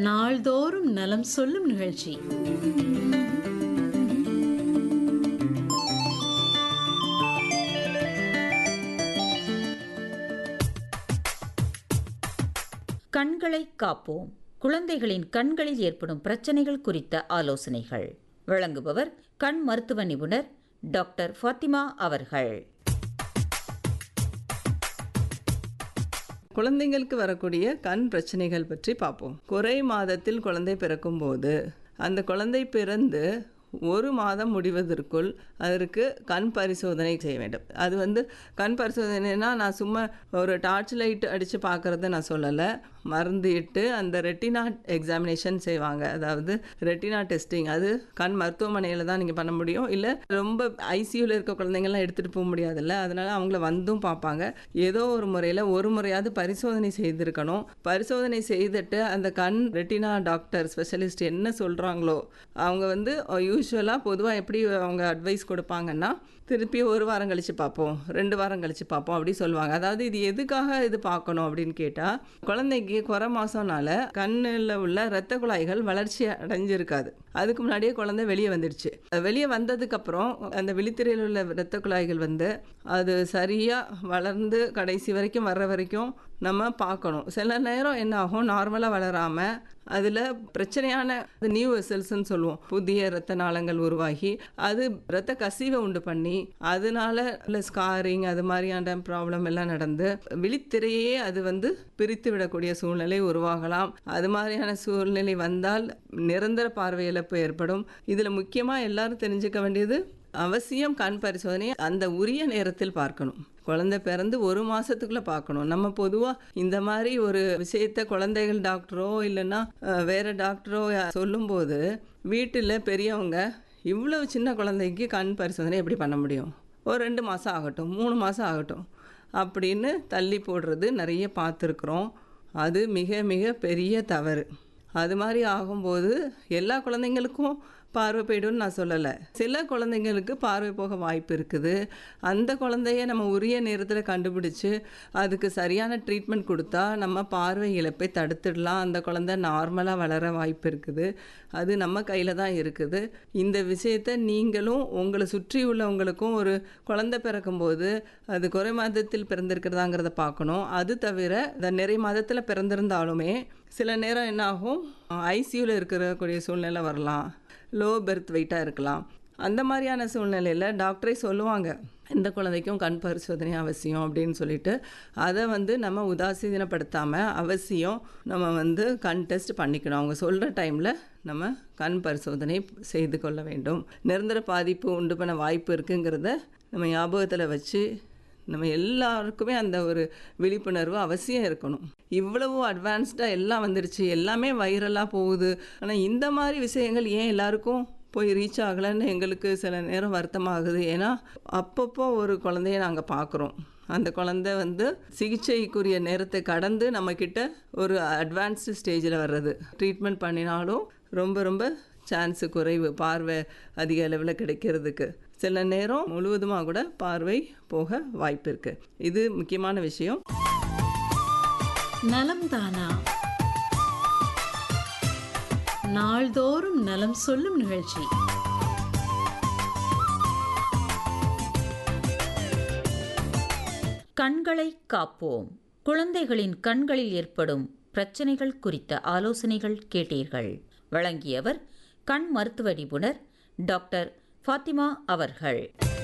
நாள்தோறும் நலம் சொல்லும் நிகழ்ச்சி கண்களை காப்போம் குழந்தைகளின் கண்களில் ஏற்படும் பிரச்சனைகள் குறித்த ஆலோசனைகள் வழங்குபவர் கண் மருத்துவ நிபுணர் டாக்டர் ஃபாத்திமா அவர்கள் குழந்தைங்களுக்கு வரக்கூடிய கண் பிரச்சனைகள் பற்றி பார்ப்போம் குறை மாதத்தில் குழந்தை பிறக்கும்போது அந்த குழந்தை பிறந்து ஒரு மாதம் முடிவதற்குள் அதற்கு கண் பரிசோதனை செய்ய வேண்டும் அது வந்து கண் பரிசோதனைனா நான் சும்மா ஒரு டார்ச் லைட் அடித்து பார்க்குறத நான் சொல்லலை மருந்து இட்டு அந்த ரெட்டினா எக்ஸாமினேஷன் செய்வாங்க அதாவது ரெட்டினா டெஸ்டிங் அது கண் மருத்துவமனையில் தான் நீங்கள் பண்ண முடியும் இல்லை ரொம்ப ஐசியூவில் இருக்க குழந்தைங்கள்லாம் எடுத்துகிட்டு போக முடியாதுல்ல அதனால் அவங்கள வந்தும் பார்ப்பாங்க ஏதோ ஒரு முறையில் ஒரு முறையாவது பரிசோதனை செய்திருக்கணும் பரிசோதனை செய்துட்டு அந்த கண் ரெட்டினா டாக்டர் ஸ்பெஷலிஸ்ட் என்ன சொல்கிறாங்களோ அவங்க வந்து யூஸ்வலாக பொதுவாக எப்படி அவங்க அட்வைஸ் கொடுப்பாங்கன்னா திருப்பி ஒரு வாரம் கழித்து பார்ப்போம் ரெண்டு வாரம் கழித்து பார்ப்போம் அப்படி சொல்லுவாங்க அதாவது இது எதுக்காக இது பார்க்கணும் அப்படின்னு கேட்டால் குழந்தைக்கு குறை மாதம்னால கண்ணில் உள்ள இரத்த குழாய்கள் வளர்ச்சி அடைஞ்சிருக்காது அதுக்கு முன்னாடியே குழந்தை வெளியே வந்துடுச்சு வெளியே வந்ததுக்கப்புறம் அந்த விழித்திரையில் உள்ள இரத்த குழாய்கள் வந்து அது சரியாக வளர்ந்து கடைசி வரைக்கும் வர்ற வரைக்கும் நம்ம பார்க்கணும் சில நேரம் என்ன ஆகும் நார்மலாக வளராமல் அதில் பிரச்சனையான நியூ வெசல்ஸ்ன்னு சொல்லுவோம் புதிய இரத்த நாளங்கள் உருவாகி அது இரத்த கசிவை உண்டு பண்ணி அதனால இல்லை ஸ்காரிங் அது மாதிரியான ப்ராப்ளம் எல்லாம் நடந்து விழித்திரையே அது வந்து பிரித்து விடக்கூடிய சூழ்நிலை உருவாகலாம் அது மாதிரியான சூழ்நிலை வந்தால் நிரந்தர பார்வை இழப்பு ஏற்படும் இதில் முக்கியமாக எல்லாரும் தெரிஞ்சுக்க வேண்டியது அவசியம் கண் பரிசோதனை அந்த உரிய நேரத்தில் பார்க்கணும் குழந்தை பிறந்து ஒரு மாதத்துக்குள்ளே பார்க்கணும் நம்ம பொதுவாக இந்த மாதிரி ஒரு விஷயத்த குழந்தைகள் டாக்டரோ இல்லைன்னா வேறு டாக்டரோ சொல்லும்போது வீட்டில் பெரியவங்க இவ்வளவு சின்ன குழந்தைக்கு கண் பரிசோதனை எப்படி பண்ண முடியும் ஒரு ரெண்டு மாதம் ஆகட்டும் மூணு மாதம் ஆகட்டும் அப்படின்னு தள்ளி போடுறது நிறைய பார்த்துருக்குறோம் அது மிக மிக பெரிய தவறு அது மாதிரி ஆகும்போது எல்லா குழந்தைங்களுக்கும் பார்வை போய்டும்னு நான் சொல்லலை சில குழந்தைங்களுக்கு பார்வை போக வாய்ப்பு இருக்குது அந்த குழந்தைய நம்ம உரிய நேரத்தில் கண்டுபிடிச்சு அதுக்கு சரியான ட்ரீட்மெண்ட் கொடுத்தா நம்ம பார்வை இழப்பை தடுத்துடலாம் அந்த குழந்தை நார்மலாக வளர வாய்ப்பு இருக்குது அது நம்ம கையில் தான் இருக்குது இந்த விஷயத்தை நீங்களும் உங்களை சுற்றி உள்ளவங்களுக்கும் ஒரு குழந்தை பிறக்கும்போது அது குறை மாதத்தில் பிறந்திருக்கிறதாங்கிறத பார்க்கணும் அது தவிர இந்த நிறை மாதத்தில் பிறந்திருந்தாலுமே சில நேரம் என்ன ஆகும் ஐசியூவில் இருக்கக்கூடிய சூழ்நிலை வரலாம் லோ பெர்த் வெயிட்டாக இருக்கலாம் அந்த மாதிரியான சூழ்நிலையில் டாக்டரே சொல்லுவாங்க இந்த குழந்தைக்கும் கண் பரிசோதனை அவசியம் அப்படின்னு சொல்லிட்டு அதை வந்து நம்ம உதாசீனப்படுத்தாமல் அவசியம் நம்ம வந்து கண் டெஸ்ட் பண்ணிக்கணும் அவங்க சொல்கிற டைமில் நம்ம கண் பரிசோதனை செய்து கொள்ள வேண்டும் நிரந்தர பாதிப்பு உண்டு பண்ண வாய்ப்பு இருக்குங்கிறத நம்ம ஞாபகத்தில் வச்சு நம்ம எல்லாருக்குமே அந்த ஒரு விழிப்புணர்வு அவசியம் இருக்கணும் இவ்வளவு அட்வான்ஸ்டாக எல்லாம் வந்துருச்சு எல்லாமே வைரலாக போகுது ஆனால் இந்த மாதிரி விஷயங்கள் ஏன் எல்லாருக்கும் போய் ரீச் ஆகலைன்னு எங்களுக்கு சில நேரம் வருத்தமாகுது ஏன்னா அப்பப்போ ஒரு குழந்தைய நாங்கள் பார்க்குறோம் அந்த குழந்தை வந்து சிகிச்சைக்குரிய நேரத்தை கடந்து நம்மக்கிட்ட ஒரு அட்வான்ஸ்டு ஸ்டேஜில் வர்றது ட்ரீட்மெண்ட் பண்ணினாலும் ரொம்ப ரொம்ப சான்ஸு குறைவு பார்வை அதிக அளவில் கிடைக்கிறதுக்கு சில நேரம் முழுவதுமாக கூட பார்வை போக வாய்ப்பு இருக்குது இது முக்கியமான விஷயம் நலம் தானா நாள்தோறும் நலம் சொல்லும் நிகழ்ச்சி கண்களை காப்போம் குழந்தைகளின் கண்களில் ஏற்படும் பிரச்சனைகள் குறித்த ஆலோசனைகள் கேட்டீர்கள் வழங்கியவர் கண் மருத்துவ நிபுணர் டாக்டர் ஃபாத்திமா அவர்கள்